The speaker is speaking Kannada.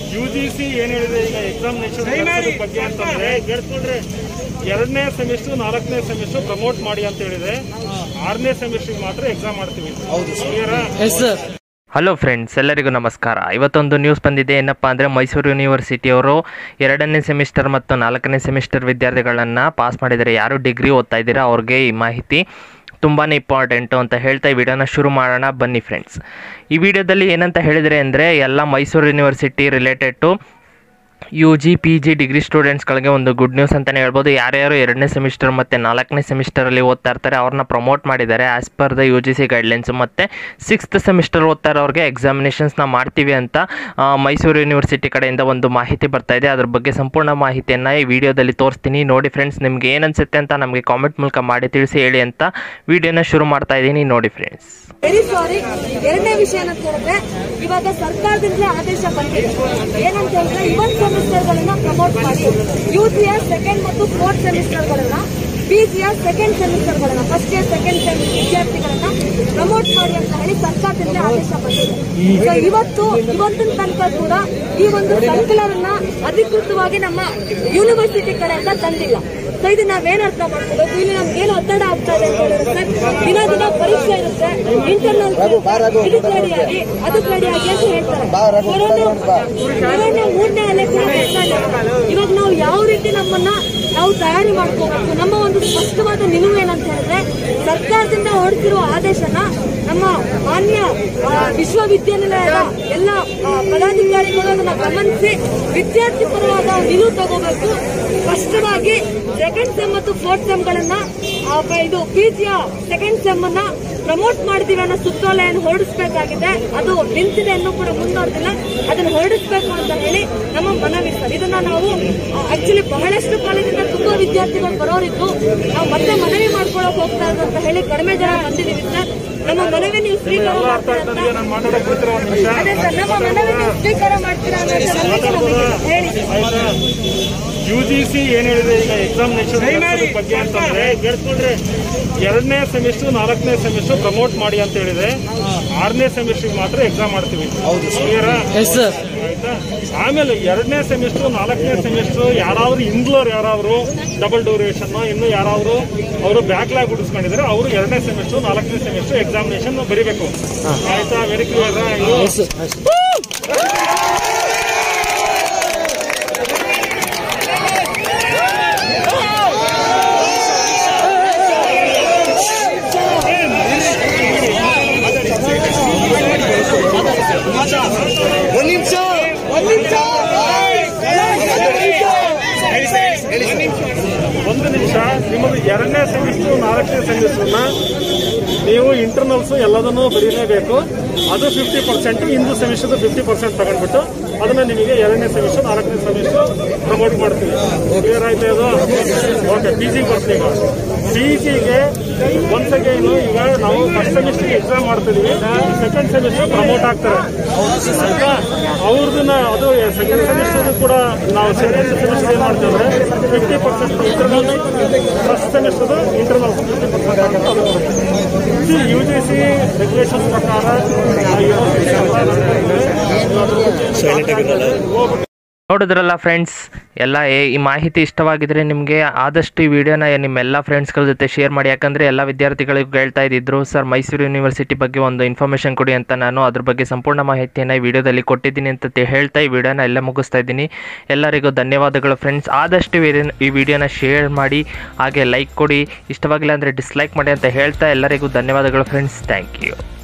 ಯು ಜಿ ಸಿ ಏನ್ ಹೇಳಿದೆ ಈಗ ಎಕ್ಸಾಮಿನೇಷನ್ ಬಗ್ಗೆ ಅಂತಂದ್ರೆ ಕೇಳಿಸ್ಕೊಂಡ್ರೆ ಎರಡನೇ ಸೆಮಿಸ್ಟರ್ ನಾಲ್ಕನೇ ಸೆಮಿಸ್ಟರ್ ಪ್ರಮೋಟ್ ಮಾಡಿ ಅಂತ ಹೇಳಿದೆ ಆರನೇ ಸೆಮಿಸ್ಟರ್ ಮಾತ್ರ ಎಕ್ಸಾಮ್ ಮಾಡ್ತೀವಿ ಕ್ಲಿಯರಾ ಹಲೋ ಫ್ರೆಂಡ್ಸ್ ಎಲ್ಲರಿಗೂ ನಮಸ್ಕಾರ ಇವತ್ತೊಂದು ನ್ಯೂಸ್ ಬಂದಿದೆ ಏನಪ್ಪ ಅಂದರೆ ಮೈಸೂರು ಯೂನಿವರ್ಸಿಟಿಯವರು ಎರಡನೇ ಸೆಮಿಸ್ಟರ್ ಮತ್ತು ನಾಲ್ಕನೇ ಸೆಮಿಸ್ಟರ್ ವಿದ್ಯಾರ್ಥಿಗಳನ್ನು ಪಾಸ್ ಮಾಡಿದ್ದಾರೆ ಯಾರು ಡಿಗ್ರಿ ಓದ್ತಾ ಇದ್ದೀರಾ ಅವ್ರಿಗೆ ಈ ಮಾಹಿತಿ ತುಂಬಾ ಇಂಪಾರ್ಟೆಂಟು ಅಂತ ಹೇಳ್ತಾ ಈ ವಿಡಿಯೋನ ಶುರು ಮಾಡೋಣ ಬನ್ನಿ ಫ್ರೆಂಡ್ಸ್ ಈ ವಿಡಿಯೋದಲ್ಲಿ ಏನಂತ ಹೇಳಿದರೆ ಅಂದರೆ ಎಲ್ಲ Mysuru university related to U G P G degree ಸ್ಟೂಡೆಂಟ್ಸ್ಗಳಿಗೆ ಒಂದು ಗುಡ್ ನ್ಯೂಸ್ ಅಂತಲೇ ಹೇಳ್ಬೋದು ಯಾರ್ಯಾರು ಎರಡನೇ ಸೆಮಿಸ್ಟರ್ ಮತ್ತು ನಾಲ್ಕನೇ ಸೆಮಿಸ್ಟರಲ್ಲಿ ಓದ್ತಾ ಇರ್ತಾರೆ ಅವ್ರನ್ನ ಪ್ರಮೋಟ್ ಮಾಡಿದ್ದಾರೆ as per the U G C guidelines ಮತ್ತು ಸಿಕ್ಸ್ತ್ ಸೆಮಿಸ್ಟರ್ ಓದ್ತಾ ಇರೋರಿಗೆ ಎಕ್ಸಾಮಿನೇಷನ್ಸ್ನ ಮಾಡ್ತೀವಿ ಅಂತ ಆ, ಮೈಸೂರು ಯೂನಿವರ್ಸಿಟಿ ಕಡೆಯಿಂದ ಒಂದು ಮಾಹಿತಿ ಬರ್ತಾ ಇದೆ ಅದ್ರ ಬಗ್ಗೆ ಸಂಪೂರ್ಣ ಮಾಹಿತಿಯನ್ನು ಈ ವಿಡಿಯೋದಲ್ಲಿ ತೋರಿಸ್ತೀನಿ ನೋಡಿ ಫ್ರೆಂಡ್ಸ್ ನಿಮ್ಗೆ ಏನು ಅನ್ಸುತ್ತೆ ಅಂತ ನಮಗೆ ಕಾಮೆಂಟ್ ಮೂಲಕ ಮಾಡಿ ತಿಳಿಸಿ ಹೇಳಿ ಅಂತ ವಿಡಿಯೋನ ಶುರು ಮಾಡ್ತಾ ಇದ್ದೀನಿ ನೋಡಿ ಫ್ರೆಂಡ್ಸ್ ವೆರಿ ಸಾರಿ ಎರಡನೇ ವಿಷಯ ಏನಂತ ಹೇಳಿದ್ರೆ ಇವಾಗ ಸರ್ಕಾರದಿಂದಲೇ ಆದೇಶ ಬಂದಿದೆ ಏನಂತ ಹೇಳಿದ್ರೆ ಇವನ್ ಸೆಮಿಸ್ಟರ್ ಗಳನ್ನ ಪ್ರಮೋಟ್ ಮಾಡಿ ಯುಜಿಯ ಸೆಕೆಂಡ್ ಮತ್ತು ಫೋರ್ತ್ ಸೆಮಿಸ್ಟರ್ ಗಳನ್ನ ಪಿಜಿಯ ಸೆಕೆಂಡ್ ಸೆಮಿಸ್ಟರ್ ಗಳನ್ನ ಫಸ್ಟ್ ಇಯರ್ ಸೆಕೆಂಡ್ ಸೆಮ್ ವಿದ್ಯಾರ್ಥಿಗಳನ್ನ ಪ್ರಮೋಟ್ ಮಾಡಿ ಅಂತ ಹೇಳಿ ಸರ್ಕಾರದಿಂದಲೇ ಆದೇಶ ಬಂದಿದೆ ಸೊ ಇವತ್ತು ಇವತ್ತಿನ ತನಕ ಕೂಡ ಈ ಒಂದು ಸಂಕಲನವನ್ನ ಅಧಿಕೃತವಾಗಿ ನಮ್ಮ ಯೂನಿವರ್ಸಿಟಿ ಕಡೆಯಿಂದ ತಂದಿಲ್ಲ ಸೊ ಇದು ನಾವೇನ್ ಅರ್ಥ ಮಾಡ್ಕೋಬೇಕು ಇಲ್ಲಿ ನಮ್ಗೆ ಏನು ಒತ್ತಡ ಆಗ್ತಾ ಇದೆ ಅಂತ ಹೇಳಿದ್ರೆ ಸರ್ ದಿನ ದಿನ ಪರೀಕ್ಷೆ ಇರುತ್ತೆ ಇಂಟರ್ನಲ್ ಇದಕ್ಕೆ ರೆಡಿಯಾಗಿ ಅದಕ್ಕೆ ರೆಡಿಯಾಗಿ ಅಂತ ಹೇಳ್ತಾರೆ ಕೊರೋನಾ ಕೊರೋನಾ ಮೂರನೇ ಅಲೆ ಕೂಡ ಬರ್ತಾ ಇದೆ. ಇವಾಗ ನಾವು ಯಾವ ರೀತಿ ನಮ್ಮನ್ನ ನಾವು ತಯಾರಿ ಮಾಡ್ಕೋಬೇಕು ನಮ್ಮ ಒಂದು ಸ್ಪಷ್ಟವಾದ ನಿಲುವು ಏನಂತ ಹೇಳಿದ್ರೆ ಸರ್ಕಾರದಿಂದ ಹೊರಡಿಸಿರುವ ಆದೇಶನ ನಮ್ಮ ಮಾನ್ಯ ಆ, ವಿಶ್ವವಿದ್ಯಾನಿಲಯದ ಎಲ್ಲ ಆ, ಪದಾಧಿಕಾರಿಗಳು ಅದನ್ನ ಗಮನಿಸಿ ವಿದ್ಯಾರ್ಥಿ ಪರವಾದ ನಿಲುವು ತಗೋಬೇಕು ಸ್ಪಷ್ಟವಾಗಿ ಸೆಕೆಂಡ್ ಸೆಮ್ ಮತ್ತು ಫೋರ್ತ್ ಸೆಮ್ ಗಳನ್ನ ಆ, ಪ- ಇದು ಪಿಜಿಯ ಸೆಕೆಂಡ್ ಸೆಮ್ ಅನ್ನ ಪ್ರಮೋಟ್ ಮಾಡ್ತೀವಿ ಅನ್ನೋ ಸುತ್ತೋಲೆಯನ್ನು ಹೊರಡಿಸಬೇಕಾಗಿದೆ ಅದು ನಿಂತಿದೆ ಅನ್ನೂ ಕೂಡ ಮುಂದುವರೆದಿಲ್ಲ ಅದನ್ನ ಹೊರಡಿಸಬೇಕು ಅಂತ ಹೇಳಿ ನಮ್ಮ ಮನವಿ ಸರ್ ಇದನ್ನ ನಾವು ಆಕ್ಚುಲಿ ಬಹಳಷ್ಟು ಕಾಲೇಜಿಂದ ತುಂಬಾ ವಿದ್ಯಾರ್ಥಿಗಳು ಬರೋರಿದ್ದು ನಾವು ಮತ್ತೆ ಮನವಿ ಮಾಡ್ಕೊಳಕ್ ಹೋಗ್ತಾ ಇರೋದು ಅಂತ ಹೇಳಿ ಕಡಿಮೆ ಜನ ಬಂದಿದ್ದೀವಿ ಸರ್ ನಮ್ಮ ಮನವಿ ನೀವು ಸ್ವೀಕಾರ ಮಾಡ್ತೀರಾ ಅಂತ ನಾನು ಮಾತಾಡಕ್ ಬಿಡ್ತೀರಾ ಒಂದ್ ನಿಮಿಷ ಅದೇ ಸರ್ ನಮ್ಮ ಮನವಿ ನೀವು ಸ್ವೀಕಾರ ಮಾಡ್ತೀರಾ ಅನ್ನೋ ನಂಬಿಕೆ ನಮಗೆ ಹೇಳಿ ಆಯ್ತಾ ಯು ಜಿ ಸಿ ಏನ್ ಹೇಳಿದೆ ಈಗ ಎಕ್ಸಾಮಿನೇಷನ್ ಬಗ್ಗೆ ಅಂತಂದ್ರೆ ಕೇಳಿಸ್ಕೊಂಡ್ರೆ ಎರಡನೇ ಸೆಮಿಸ್ಟರ್ ನಾಲ್ಕನೇ ಸೆಮಿಸ್ಟರ್ ಪ್ರಮೋಟ್ ಮಾಡಿ ಅಂತ ಹೇಳಿದೆ ಆರನೇ ಸೆಮಿಸ್ಟರ್ ಮಾತ್ರ ಎಕ್ಸಾಮ್ ಮಾಡ್ತೀವಿ ಕ್ಲಿಯರಾ ಆಯ್ತಾ ಆಮೇಲೆ ಎರಡನೇ ಸೆಮಿಸ್ಟರ್ ನಾಲ್ಕನೇ ಸೆಮಿಸ್ಟರ್ ಯಾರಾದ್ರೂ ಇಂಗ್ಲೋರ್ ಯಾರಾದ್ರು ಡಬಲ್ ಡ್ಯೂರೇಷನ್ ಇನ್ನು ಯಾರಾದ್ರು ಅವರು ಬ್ಯಾಕ್ಲಾಗ್ ಉಡಿಸ್ಕೊಂಡಿದ್ರೆ ಅವರು ಎರಡನೇ ಸೆಮಿಸ್ಟರ್ ನಾಲ್ಕನೇ ಸೆಮಿಸ್ಟರ್ ಎಕ್ಸಾಮಿನೇಷನ್ ಬರೀಬೇಕು ಆಯ್ತಾ ವೆರಿ ಕ್ಲಿಯರ್ ಇದು ಒಂದು ನಿಮಿಷ ನಿಮ್ಮದು ಎರಡನೇ ಸೆಮಿಸ್ಟರ್ ನಾಲ್ಕನೇ ಸೆಮಿಸ್ಟರ್ನ ನೀವು ಇಂಟರ್ನಲ್ಸ್ ಎಲ್ಲದನ್ನೂ ಬರೀಲೇಬೇಕು ಅದು ಫಿಫ್ಟಿ ಪರ್ಸೆಂಟ್ ಇಂದು ಸೆಮಿಸ್ಟರ್ ಫಿಫ್ಟಿ ಪರ್ಸೆಂಟ್ ತಗೊಂಡ್ಬಿಟ್ಟು ಅದನ್ನ ನಿಮಗೆ ಎರಡನೇ ಸೆಮಿಸ್ಟರ್ ನಾಲ್ಕನೇ ಸೆಮಿಸ್ಟರ್ ಪ್ರಮೋಟ್ ಮಾಡ್ತೀವಿ ಕ್ಲಿಯರ್ ಆಯ್ತಾ ಇದು ಓಕೆ ಪಿ ಜಿಗೆ ಬರ್ತೀವಿ ಈಗ ಪಿ ಜಿಗೆ ಒಂದ್ ಸೆಕೆಂಡ್ ಈಗ ನಾವು ಫಸ್ಟ್ ಸೆಮಿಸ್ಟರ್ ಎಕ್ಸಾಮ್ ಮಾಡ್ತಿದೀವಿ ಸೆಕೆಂಡ್ ಸೆಮಿಸ್ಟರ್ ಪ್ರಮೋಟ್ ಆಗ್ತಾರೆ ಆಯ್ತಾ ಅವ್ರದನ್ನ ಅದು ಸೆಕೆಂಡ್ ಸೆಮಿಸ್ಟರ್ ಕೂಡ ನಾವು ಸೆಕೆಂಡ್ ಸೆಮಿಸ್ಟರ್ ಏನ್ ಮಾಡ್ತೀವಿ ಅಂದ್ರೆ fifty percent internal first semester internal fifty percent ಆಗುತ್ತೆ ಅದು ಕೊಡುತ್ತೆ ಯು ಜಿ ಸಿ ರೆಗ್ಯುಲೇಷನ್ ಪ್ರಕಾರ ಹೋಗ್ಬಿಟ್ಟು ನೋಡಿದ್ರಲ್ಲ ಫ್ರೆಂಡ್ಸ್ ಎಲ್ಲ ಏ- ಈ ಮಾಹಿತಿ ಇಷ್ಟವಾಗಿದ್ರೆ ನಿಮಗೆ ಆದಷ್ಟು ಈ ವಿಡಿಯೋನ ನಿಮ್ಮೆಲ್ಲ ಫ್ರೆಂಡ್ಸ್ಗಳ ಜೊತೆ ಶೇರ್ ಮಾಡಿ ಯಾಕಂದರೆ ಎಲ್ಲ ವಿದ್ಯಾರ್ಥಿಗಳಿಗೂ ಹೇಳ್ತಾ ಇದ್ದಿದ್ರು ಸರ್ ಮೈಸೂರು ಯೂನಿವರ್ಸಿಟಿ ಬಗ್ಗೆ ಒಂದು ಇನ್ಫಾರ್ಮೇಷನ್ ಕೊಡಿ ಅಂತ ನಾನು ಅದ್ರ ಬಗ್ಗೆ ಸಂಪೂರ್ಣ ಮಾಹಿತಿಯನ್ನು ಈ ವಿಡಿಯೋದಲ್ಲಿ ಕೊಟ್ಟಿದ್ದೀನಿ ಅಂತ ತಿ- ಹೇಳ್ತಾ ಈ ವಿಡಿಯೋನ ಎಲ್ಲ ಮುಗಿಸ್ತಾ ಇದ್ದೀನಿ ಎಲ್ಲರಿಗೂ ಧನ್ಯವಾದಗಳು ಫ್ರೆಂಡ್ಸ್ ಆದಷ್ಟು ಈ ವಿಡಿಯೋನ- ಈ ವಿಡಿಯೋನ ಶೇರ್ ಮಾಡಿ ಹಾಗೆ ಲೈಕ್ ಕೊಡಿ ಇಷ್ಟವಾಗಿಲ್ಲ ಅಂದರೆ ಡಿಸ್ಲೈಕ್ ಮಾಡಿ ಅಂತ ಹೇಳ್ತಾ ಎಲ್ಲರಿಗೂ ಧನ್ಯವಾದಗಳು ಫ್ರೆಂಡ್ಸ್ ಥ್ಯಾಂಕ್ ಯು